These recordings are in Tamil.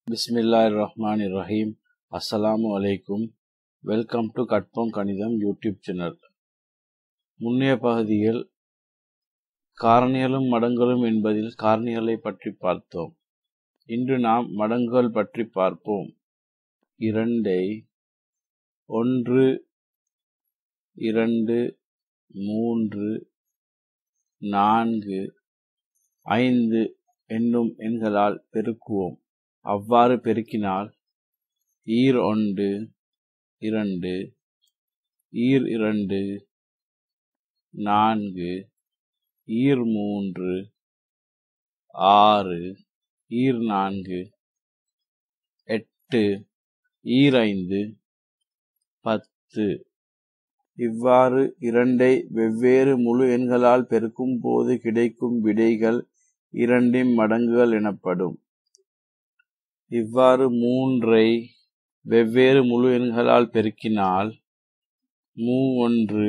பிஸ்மில்லாஹ் ரஹ்மான் ரஹீம் அஸ்ஸலாமு அலைக்கும் வெல்கம் டு கற்பம் கணிதம் யூடியூப் சேனல் முன்னைய பகுதியில் காரணிகளும் மடங்களும் என்பதில் காரணிகளை பற்றி பார்த்தோம் இன்று நாம் மடங்குகள் பற்றி பார்ப்போம் இரண்டை ஒன்று இரண்டு மூன்று நான்கு ஐந்து என்னும் எண்களால் பெருக்குவோம் அவ்வாறு பெருக்கினால் ஈர் ஒன்று இரண்டு ஈர் இரண்டு நான்கு ஈர் மூன்று ஆறு ஈர் நான்கு எட்டு ஈர் ஐந்து பத்து இவ்வாறு இரண்டை வெவ்வேறு முழு எண்களால் பெருக்கும் போது கிடைக்கும் விடைகள் இரண்டின் மடங்குகள் எனப்படும் இவ்வாறு மூன்றை வெவ்வேறு முழு எண்களால் பெருக்கினால் மூ ஒன்று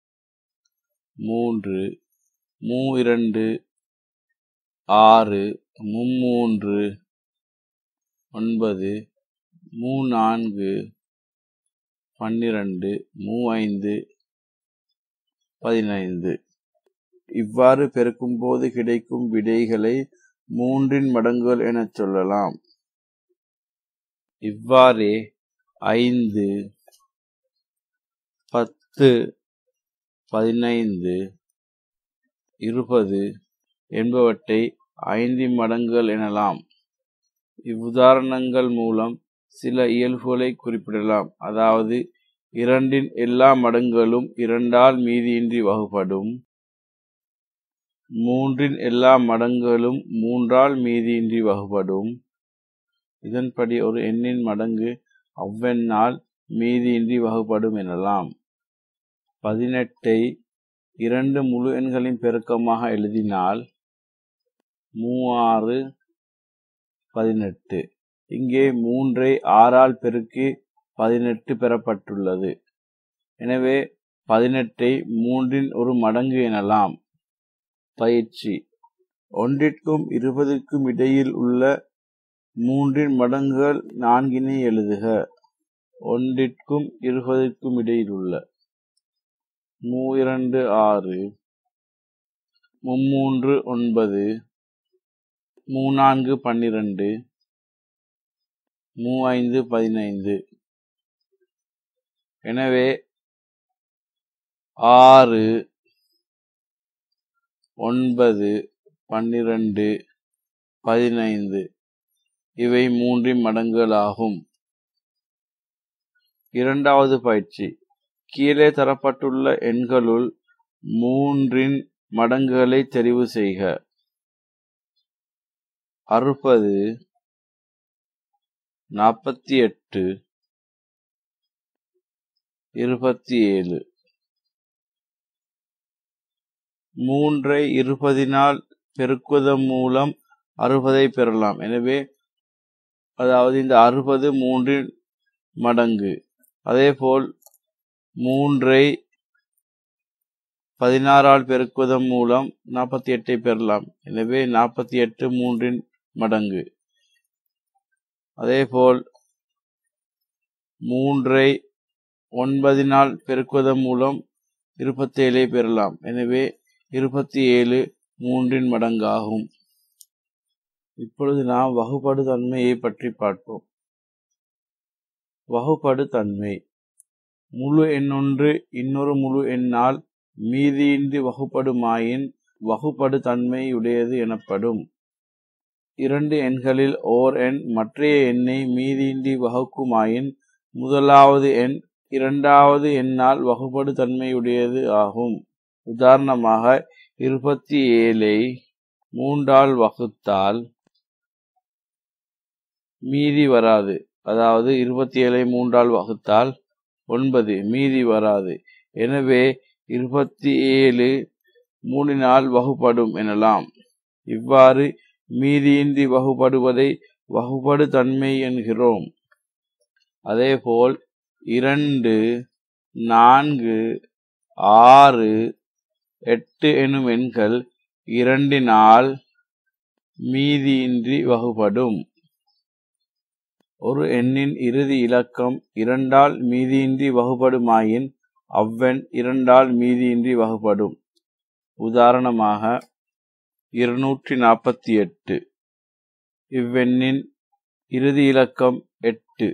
மூன்று மூ இரண்டு ஆறு மும்மூன்று ஒன்பது மூ நான்கு பன்னிரண்டு மூ ஐந்து பதினைந்து இவ்வாறு பெருக்கும்போது கிடைக்கும் விடைகளை மூன்றின் மடங்குகள் எனச் சொல்லலாம் இவ்வாறே ஐந்து பத்து பதினைந்து இருபது என்பவற்றை ஐந்தின் மடங்குகள் எனலாம் இவ்வுதாரணங்கள் மூலம் சில இயல்புகளை குறிப்பிடலாம் அதாவது இரண்டின் எல்லா மடங்குகளும் இரண்டால் மீதியின்றி வகுப்படும் மூன்றின் எல்லா மடங்குகளும் மூன்றால் மீதியின்றி வகுப்படும் இதன்படி ஒரு எண்ணின் மடங்கு அவ்வெண்ணால் மீதியின்றி வகுப்படும் எனலாம் பதினெட்டை இரண்டு முழு எண்களின் பெருக்கமாக எழுதினால் மூவாறு பதினெட்டு இங்கே மூன்றை ஆறால் பெருக்கி பதினெட்டு பெறப்பட்டுள்ளது எனவே பதினெட்டை மூன்றின் ஒரு மடங்கு எனலாம் பயிற்சி ஒன்றிற்கும் இருபதுக்கும் இடையில் உள்ள மூன்றின் மடங்குகள் நான்கினை எழுதுக ஒன்றிற்கும் இருபதுக்கும் இடையில் உள்ள மூ இரண்டு ஆறு மும்மூன்று ஒன்பது மூ நான்கு பன்னிரண்டு மூ ஐந்து பதினைந்து எனவே ஆறு ஒன்பது பன்னிரண்டு பதினைந்து இவை மூன்றின் மடங்குகளாகும் இரண்டாவது பயிற்சி கீழே தரப்பட்டுள்ள எண்களுள் மூன்றின் மடங்குகளை தெரிவு செய்க அறுபது நாற்பத்தி எட்டு இருபத்தி ஏழு மூன்றை இருபதினால் பெருக்குவதன் மூலம் அறுபதை பெறலாம் எனவே அதாவது இந்த அறுபது மூன்றின் மடங்கு அதேபோல் மூன்றை பதினாறால் பெருக்குவதன் மூலம் நாற்பத்தி எட்டை பெறலாம் எனவே நாற்பத்தி எட்டு மூன்றின் மடங்கு அதேபோல் மூன்றை ஒன்பதினால் பெருக்குவதன் மூலம் இருபத்தி ஏழை பெறலாம் எனவே இருபத்தி ஏழு மூன்றின் மடங்காகும் இப்பொழுது நாம் வகுப்படு தன்மையை பற்றி பார்ப்போம் வகுப்படு தன்மை முழு எண்ணொன்று இன்னொரு முழு எண்ணால் மீதியின்றி வகுப்படுமாயின் வகுப்படு தன்மையுடையது எனப்படும் இரண்டு எண்களில் ஓர் எண் மற்றைய எண்ணை மீதியின்றி வகுக்குமாயின் முதலாவது எண் இரண்டாவது எண்ணால் வகுப்படு தன்மையுடையது ஆகும் உதாரணமாக இருபத்தி ஏழை மூன்றால் வகுத்தால் மீதி வராது அதாவது இருபத்தி ஏழை மூன்றால் வகுத்தால் ஒன்பது மீதி வராது எனவே இருபத்தி ஏழு மூணினால் வகுப்படும் எனலாம் இவ்வாறு மீதியின்றி வகுப்படுவதை வகுப்படு தன்மை என்கிறோம் அதேபோல் இரண்டு நான்கு ஆறு எட்டு எனும் எண்கள் இரண்டினால் மீதியின்றி வகுபடும் ஒரு எண்ணின் இறுதி இலக்கம் இரண்டால் மீதியின்றி வகுபடுமாயின் அவ்வெண் இரண்டால் மீதியின்றி வகுபடும் உதாரணமாக இருநூற்றி நாற்பத்தி எட்டு இவ்வெண்ணின் இறுதி இலக்கம் எட்டு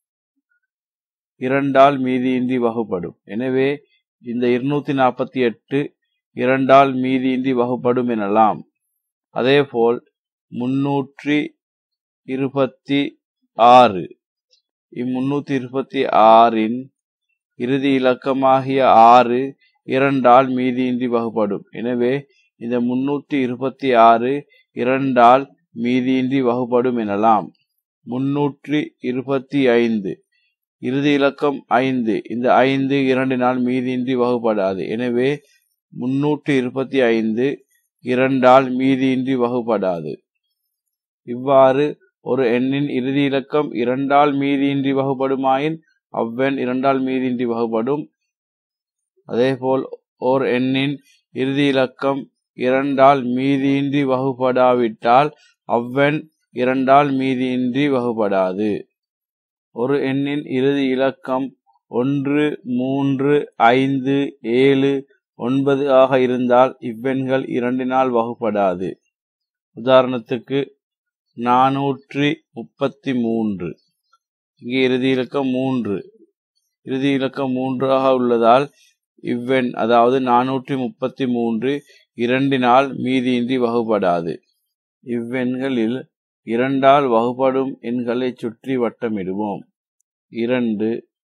இரண்டால் மீதியின்றி வகுப்படும் எனவே இந்த இருநூத்தி நாற்பத்தி எட்டு இரண்டால் மீதியின்றி வகுப்படும் எனலாம் அதேபோல் முன்னூற்றி இருபத்தி ஆறு இம்முன்னூத்தி இருபத்தி ஆறின் இறுதி இலக்கமாகிய ஆறு இரண்டால் மீதியின்றி வகுப்படும் எனவே இந்த முன்னூற்றி இருபத்தி ஆறு இரண்டால் மீதியின்றி வகுப்படும் எனலாம் முன்னூற்றி இருபத்தி ஐந்து இறுதி இலக்கம் ஐந்து இந்த ஐந்து இரண்டினால் மீதியின்றி வகுப்படாது எனவே முன்னூற்றி இருபத்தி ஐந்து இரண்டால் மீதியின்றி வகுப்படாது இவ்வாறு ஒரு எண்ணின் இறுதி இலக்கம் இரண்டால் மீதியின்றி வகுப்படுமாயின் அவ்வெண் இரண்டால் மீதியின்றி வகுப்படும் அதேபோல் ஓர் எண்ணின் இறுதி இலக்கம் இரண்டால் மீதியின்றி வகுப்படாவிட்டால் அவ்வெண் இரண்டால் மீதியின்றி வகுப்படாது ஒரு எண்ணின் இறுதி இலக்கம் ஒன்று மூன்று ஐந்து ஏழு ஒன்பது ஆக இருந்தால் இவ்வெண்கள் இரண்டினால் வகுப்படாது உதாரணத்துக்கு நானூற்றி முப்பத்தி மூன்று இங்கே இறுதி இலக்கம் மூன்று இறுதி இலக்கம் மூன்றாக உள்ளதால் இவ்வெண் அதாவது நானூற்றி முப்பத்தி மூன்று இரண்டினால் மீதியின்றி வகுப்படாது இவ்வெண்களில் இரண்டால் வகுப்படும் எண்களை சுற்றி வட்டமிடுவோம் இரண்டு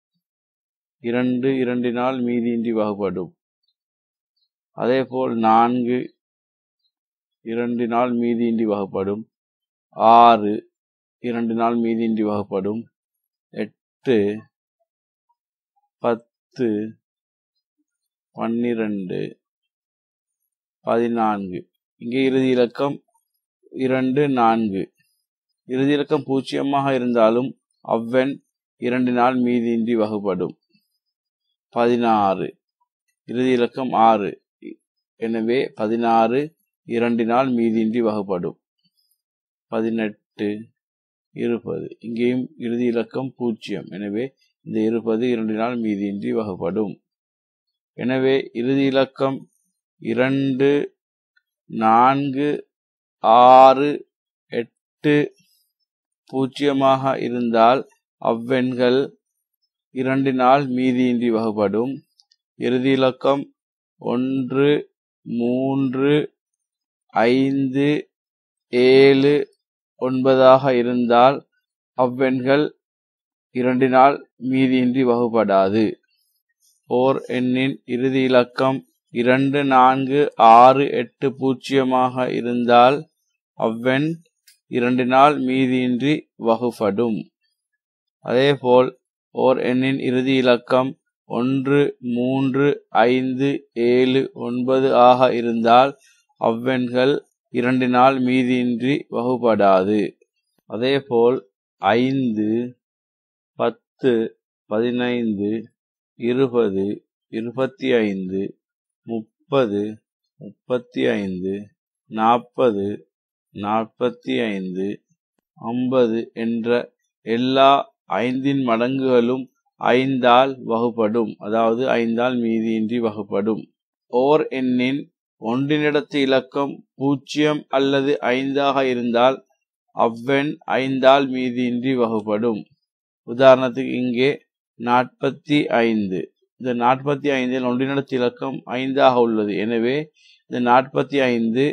இரண்டு இரண்டினால் மீதியின்றி வகுப்படும் அதேபோல் நான்கு இரண்டினால் மீதியின்றி வகுப்படும் ஆறு இரண்டினால் மீதியின்றி வகுப்படும் எட்டு பத்து பன்னிரண்டு பதினான்கு இங்கே இறுதி இலக்கம் இரண்டு நான்கு இறுதி இலக்கம் பூஜ்ஜியமாக இருந்தாலும் அவ்வெண் இரண்டினால் மீதியின்றி வகுப்படும் பதினாறு இறுதி இலக்கம் ஆறு எனவே பதினாறு இரண்டினால் மீதியின்றி வகுப்படும் பதினெட்டு இருபது இங்கேயும் இறுதி இலக்கம் பூஜ்ஜியம் எனவே இந்த இருபது இரண்டினால் மீதியின்றி வகுப்படும் எனவே இறுதி இலக்கம் இரண்டு நான்கு ஆறு எட்டு பூஜ்ஜியமாக இருந்தால் அவ்வெண்கள் இரண்டினால் மீதியின்றி வகுப்படும் இறுதி இலக்கம் ஒன்று மூன்று ஐந்து ஏழு ஒன்பதாக இருந்தால் அவ்வெண்கள் இரண்டினால் மீதியின்றி வகுப்படாது ஓர் எண்ணின் இறுதி இலக்கம் இரண்டு நான்கு ஆறு எட்டு பூஜ்ஜியமாக இருந்தால் அவ்வெண் இரண்டினால் மீதியின்றி வகுப்படும் அதேபோல் ஓர் எண்ணின் இறுதி இலக்கம் ஒன்று மூன்று ஐந்து ஏழு ஒன்பது ஆக இருந்தால் அவ்வெண்கள் இரண்டினால் மீதியின்றி வகுப்படாது அதேபோல் ஐந்து பத்து பதினைந்து இருபது இருபத்தி ஐந்து முப்பது முப்பத்தி ஐந்து நாற்பது நாற்பத்தி ஐந்து ஐம்பது என்ற எல்லா ஐந்தின் மடங்குகளும் ஐந்தால் வகுப்படும் அதாவது ஐந்தால் மீதியின்றி வகுப்படும் ஓர் எண்ணின் ஒன்றினிடத்து இலக்கம் பூஜ்ஜியம் அல்லது ஐந்தாக இருந்தால் அவ்வெண் ஐந்தால் மீதியின்றி வகுப்படும் உதாரணத்துக்கு இங்கே நாற்பத்தி ஐந்து இந்த நாற்பத்தி ஐந்தில் ஒன்றினிடத்து இலக்கம் ஐந்தாக உள்ளது எனவே இந்த நாற்பத்தி ஐந்து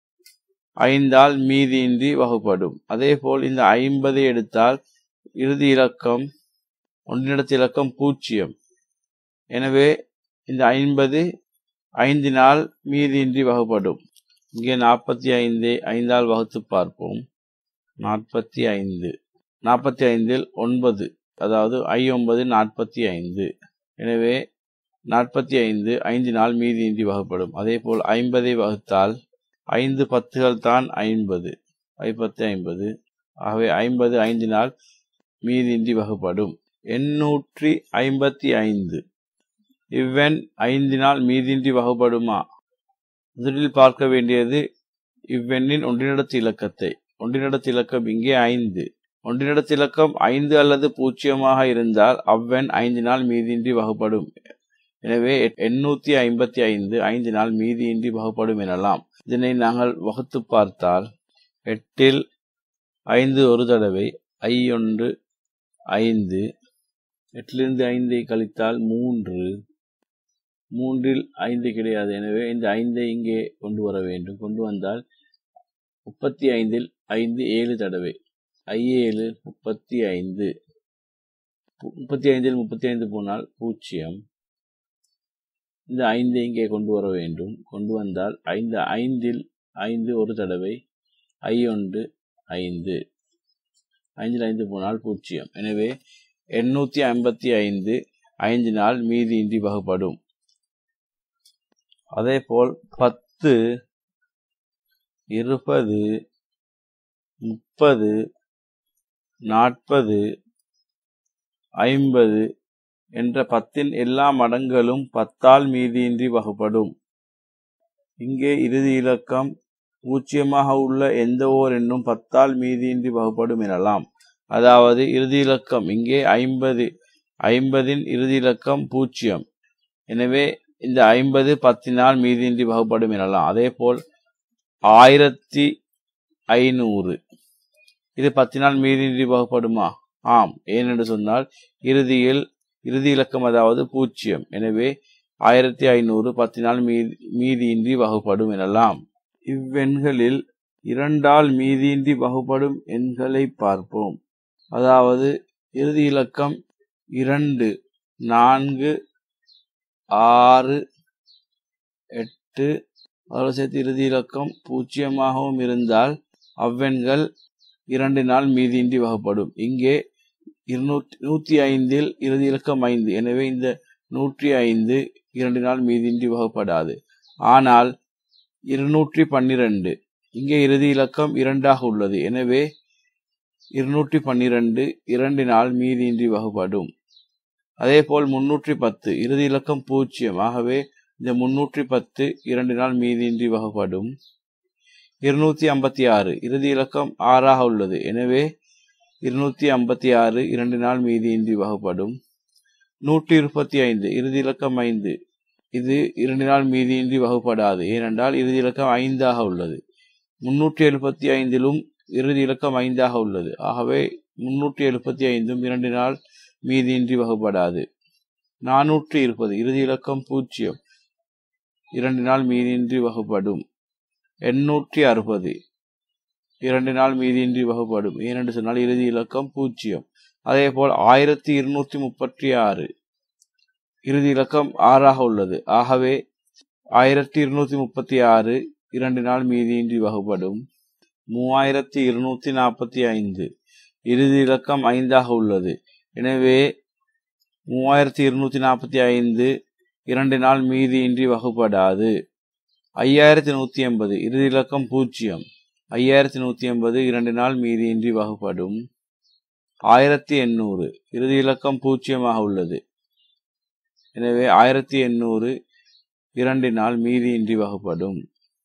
ஐந்தால் மீதியின்றி வகுப்படும் அதேபோல் இந்த ஐம்பதை எடுத்தால் இறுதி இலக்கம் ஒன்றினிடத்து இலக்கம் பூஜ்ஜியம் எனவே இந்த ஐம்பது ஐந்தினால் மீதியின்றி வகுப்படும் இங்கே நாற்பத்தி ஐந்தை ஐந்தால் வகுத்து பார்ப்போம் நாற்பத்தி ஐந்து நாற்பத்தி ஐந்தில் ஒன்பது அதாவது ஐ ஒன்பது நாற்பத்தி ஐந்து எனவே நாற்பத்தி ஐந்து ஐந்தினால் மீதியின்றி வகுப்படும் அதேபோல் ஐம்பதை வகுத்தால் ஐந்து பத்துகள் தான் ஐம்பது ஐம்பத்து ஐம்பது ஆகவே ஐம்பது ஐந்தினால் மீதியின்றி வகுப்படும் எண்ணூற்றி ஐம்பத்தி ஐந்து இவ்வெண் ஐந்தினால் மீதியின்றி வகுப்படுமா முதலில் பார்க்க வேண்டியது இவ்வெண்ணின் ஒன்றினடத்து இலக்கத்தை ஒன்றினடத்து இலக்கம் இங்கே ஐந்து ஒன்றினடத்து இலக்கம் ஐந்து அல்லது பூஜ்ஜியமாக இருந்தால் அவ்வெண் ஐந்தினால் மீதியின்றி வகுப்படும் எனவே எண்ணூத்தி ஐம்பத்தி ஐந்து ஐந்தினால் மீதியின்றி வகுப்படும் எனலாம் இதனை நாங்கள் வகுத்து பார்த்தால் எட்டில் ஐந்து ஒரு தடவை ஐ ஒன்று ஐந்து எட்டிலிருந்து ஐந்தை கழித்தால் மூன்று மூன்றில் ஐந்து கிடையாது எனவே இந்த ஐந்தை இங்கே கொண்டு வர வேண்டும் கொண்டு வந்தால் முப்பத்தி ஐந்தில் ஐந்து ஏழு தடவை ஐ ஏழு முப்பத்தி ஐந்து முப்பத்தி ஐந்தில் முப்பத்தி ஐந்து போனால் பூஜ்ஜியம் இந்த ஐந்து இங்கே கொண்டு வர வேண்டும் கொண்டு வந்தால் ஐந்து ஐந்தில் ஐந்து ஒரு தடவை ஐ ஒன்று ஐந்து ஐந்தில் ஐந்து போனால் பூஜ்ஜியம் எனவே எண்ணூத்தி ஐம்பத்தி ஐந்து ஐந்து நாள் மீதியின்றி வகுப்படும் அதேபோல் பத்து இருபது முப்பது நாற்பது ஐம்பது என்ற பத்தின் எல்லா மடங்களும் பத்தால் மீதியின்றி வகுப்படும் இங்கே இறுதி இலக்கம் பூஜ்ஜியமாக உள்ள எந்த ஓர் எண்ணும் பத்தால் மீதியின்றி வகுப்படும் எனலாம் அதாவது இறுதி இலக்கம் இங்கே ஐம்பது ஐம்பதின் இறுதி இலக்கம் பூஜ்ஜியம் எனவே இந்த ஐம்பது பத்தினால் மீதியின்றி வகுப்படும் எனலாம் அதே போல் ஆயிரத்தி ஐநூறு இது பத்தினால் மீதியின்றி வகுப்படுமா ஆம் ஏனென்று சொன்னால் இறுதியில் இறுதி இலக்கம் அதாவது பூஜ்ஜியம் எனவே ஆயிரத்தி ஐநூறு பத்தினால் மீதி மீதியின்றி வகுப்படும் எனலாம் இவ்வெண்களில் இரண்டால் மீதியின்றி வகுப்படும் எண்களை பார்ப்போம் அதாவது இறுதி இலக்கம் இரண்டு நான்கு ஆறு எட்டு அதோடு சேர்த்து இறுதி இலக்கம் பூஜ்ஜியமாகவும் இருந்தால் அவ்வெண்கள் இரண்டு நாள் மீதியின்றி வகுப்படும் இங்கே இருநூற்றி நூற்றி ஐந்தில் இறுதி இலக்கம் ஐந்து எனவே இந்த நூற்றி ஐந்து இரண்டு நாள் மீதியின்றி வகுப்படாது ஆனால் இருநூற்றி பன்னிரண்டு இங்கே இறுதி இலக்கம் இரண்டாக உள்ளது எனவே இருநூற்றி பன்னிரண்டு இரண்டு நாள் மீதியின்றி வகுப்படும் அதே போல் முன்னூற்றி பத்து இறுதி இலக்கம் பூஜ்ஜியம் ஆகவே இந்த முன்னூற்றி பத்து இரண்டு நாள் மீதியின்றி வகுப்படும் இருநூத்தி ஐம்பத்தி ஆறு இறுதி இலக்கம் ஆறாக உள்ளது எனவே இருநூத்தி ஐம்பத்தி ஆறு இரண்டு நாள் மீதியின்றி வகுப்படும் நூற்றி முப்பத்தி ஐந்து இறுதி இலக்கம் ஐந்து இது இரண்டு நாள் மீதியின்றி வகுப்படாது ஏனென்றால் இறுதி இலக்கம் ஐந்தாக உள்ளது முன்னூற்றி எழுபத்தி ஐந்திலும் இறுதி இலக்கம் ஐந்தாக உள்ளது ஆகவே முன்னூற்றி எழுபத்தி ஐந்தும் இரண்டு நாள் மீதியின்றி வகுப்படாது நானூற்றி இருப்பது இறுதி இலக்கம் பூஜ்ஜியம் இரண்டு நாள் மீதியின்றி வகுப்படும் எண்ணூற்றி அறுபது இரண்டு நாள் மீதியின்றி வகுப்படும் ஏனென்று சொன்னால் இறுதி இலக்கம் பூஜ்ஜியம் அதே போல் ஆயிரத்தி இருநூற்றி முப்பத்தி ஆறு இறுதி இலக்கம் ஆறாக உள்ளது ஆகவே ஆயிரத்தி இருநூத்தி முப்பத்தி ஆறு இரண்டு நாள் மீதியின்றி வகுப்படும் மூவாயிரத்தி இருநூத்தி நாற்பத்தி ஐந்து இறுதி இலக்கம் ஐந்தாக உள்ளது எனவே மூவாயிரத்தி இருநூத்தி நாற்பத்தி ஐந்து இரண்டு நாள் மீதியின்றி வகுப்படாது ஐயாயிரத்தி நூத்தி எண்பது இறுதி இலக்கம் பூஜ்ஜியம் ஐயாயிரத்தி நூத்தி எண்பது இரண்டு நாள் மீதியின்றி வகுப்படும் ஆயிரத்தி எண்ணூறு இறுதி இலக்கம் பூஜ்ஜியமாக உள்ளது எனவே ஆயிரத்தி எண்ணூறு இரண்டு நாள் மீதியின்றி வகுப்படும்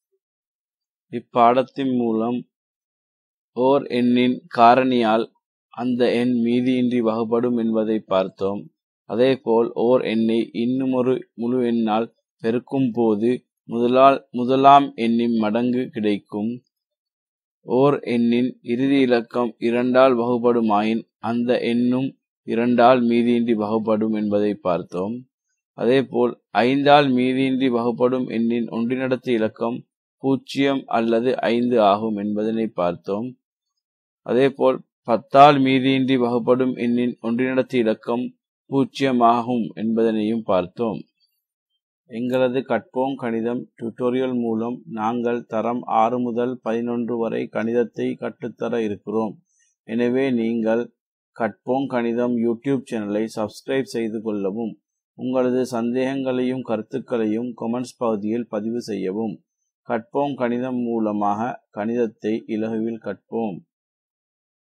இப்பாடத்தின் மூலம் ஓர் எண்ணின் காரணியால் அந்த எண் மீதியின்றி வகுப்படும் என்பதை பார்த்தோம் அதேபோல் ஓர் எண்ணை இன்னுமொரு முழு எண்ணால் பெருக்கும் போது முதலால் முதலாம் எண்ணின் மடங்கு கிடைக்கும் ஓர் எண்ணின் இறுதி இலக்கம் இரண்டால் வகுப்படுமாயின் அந்த எண்ணும் இரண்டால் மீதியின்றி வகுப்படும் என்பதை பார்த்தோம் அதேபோல் ஐந்தால் மீதியின்றி வகுப்படும் எண்ணின் ஒன்றினடத்து இலக்கம் பூஜ்ஜியம் அல்லது ஐந்து ஆகும் என்பதனை பார்த்தோம் அதேபோல் பத்தால் மீதியின்றி வகுப்படும் எண்ணின் ஒன்றினடத்து இலக்கம் பூஜ்ஜியமாகும் என்பதனையும் பார்த்தோம் எங்களது கற்போம் கணிதம் டியூட்டோரியல் மூலம் நாங்கள் தரம் ஆறு முதல் பதினொன்று வரை கணிதத்தை கற்றுத்தர இருக்கிறோம் எனவே நீங்கள் கற்போம் கணிதம் யூடியூப் சேனலை சப்ஸ்கிரைப் செய்து கொள்ளவும் உங்களது சந்தேகங்களையும் கருத்துக்களையும் கமெண்ட்ஸ் பகுதியில் பதிவு செய்யவும் கற்போம் கணிதம் மூலமாக கணிதத்தை இலகுவில் கற்போம்